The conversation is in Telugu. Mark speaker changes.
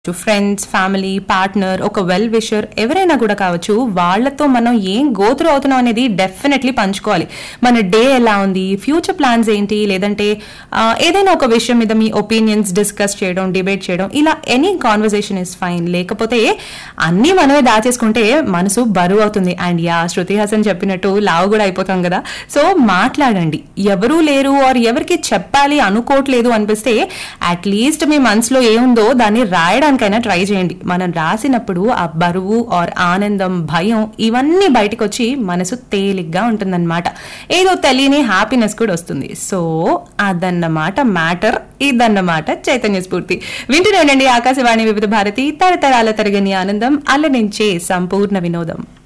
Speaker 1: ఫ్రెండ్స్ ఫ్యామిలీ పార్ట్నర్ ఒక వెల్ విషర్ ఎవరైనా కూడా కావచ్చు వాళ్ళతో మనం ఏం గోత్రు అవుతున్నాం అనేది డెఫినెట్లీ పంచుకోవాలి మన డే ఎలా ఉంది ఫ్యూచర్ ప్లాన్స్ ఏంటి లేదంటే ఆ, ఏదైనా ఒక విషయం మీద మీ ఒపీనియన్స్ డిస్కస్ చేయడం డిబేట్ చేయడం ఇలా ఎనీ కాన్వర్జేషన్ ఇస్ ఫైన్ లేకపోతే అన్నీ మనమే దాచేసుకుంటే మనసు బరువు అవుతుంది అండ్ యా శృతి హాసన్ చెప్పినట్టు లావు కూడా అయిపోతాం కదా సో మాట్లాడండి ఎవరూ లేరు ఆర్ ఎవరికి చెప్పాలి అనుకోవట్లేదు అనిపిస్తే అట్లీస్ట్ మీ మనసులో ఏముందో దాన్ని రాయడానికైనా ట్రై చేయండి మనం రాసినప్పుడు ఆ బరువు ఆర్ ఆనందం భయం ఇవన్నీ బయటకు వచ్చి మనసు తేలిగ్గా ఉంటుందన్నమాట ఏదో తెలియని హ్యాపీనెస్ కూడా వస్తుంది సో అదన్నమాట మ్యాటర్ ఇదన్నమాట చైతన్య స్ఫూర్తి వింటూనే ఉండండి ఆకాశవాణి వివిధ భారతి తరతరాల తరగని ఆనందం అల్లనించే సంపూర్ణ వినోదం